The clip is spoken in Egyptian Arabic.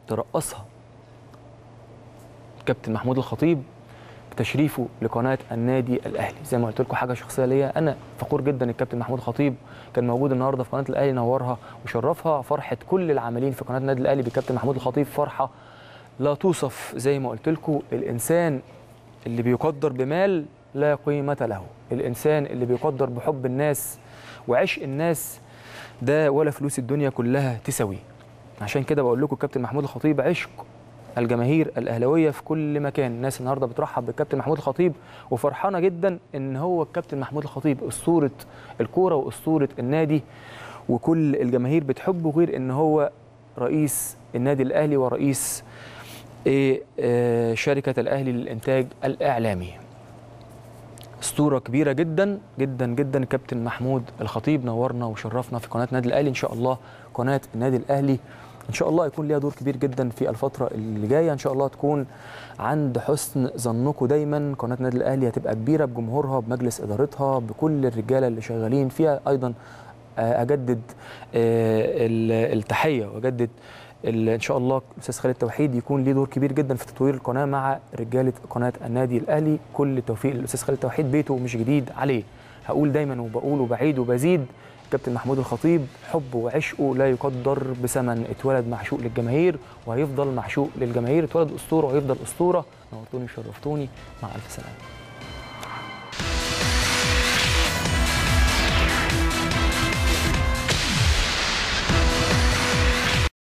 ترأسها كابتن محمود الخطيب بتشريفه لقناه النادي الاهلي زي ما قلت لكم حاجه شخصيه ليا انا فخور جدا الكابتن محمود الخطيب كان موجود النهارده في قناه الاهلي نورها وشرفها فرحه كل العاملين في قناه النادي الاهلي بالكابتن محمود الخطيب فرحه لا توصف زي ما قلت لكم الانسان اللي بيقدر بمال لا قيمه له الانسان اللي بيقدر بحب الناس وعشق الناس ده ولا فلوس الدنيا كلها تساوي عشان كده بقول لكم الكابتن محمود الخطيب عشق الجماهير الاهلاويه في كل مكان الناس النهارده بترحب بالكابتن محمود الخطيب وفرحانه جدا ان هو الكابتن محمود الخطيب اسطوره الكوره واسطوره النادي وكل الجماهير بتحبه غير ان هو رئيس النادي الاهلي ورئيس إيه آه شركه الاهلي للانتاج الاعلامي اسطوره كبيره جدا جدا جدا الكابتن محمود الخطيب نورنا وشرفنا في قناه النادي الاهلي ان شاء الله قناه النادي الاهلي ان شاء الله يكون ليها دور كبير جدا في الفتره اللي جايه ان شاء الله تكون عند حسن ظنكم دايما قناه النادي الاهلي هتبقى كبيره بجمهورها بمجلس ادارتها بكل الرجاله اللي شغالين فيها ايضا اجدد التحيه واجدد ان شاء الله الاستاذ خالد توحيد يكون ليه دور كبير جدا في تطوير القناه مع رجاله قناه النادي الاهلي كل التوفيق للاستاذ خالد توحيد بيته مش جديد عليه هقول دايما وبقول وبعيد وبزيد كابتن محمود الخطيب حبه وعشقه لا يقدر بثمن اتولد معشوق للجماهير وهيفضل معشوق للجماهير اتولد اسطوره وهيفضل اسطوره نورتوني وشرفتوني مع الف سلامه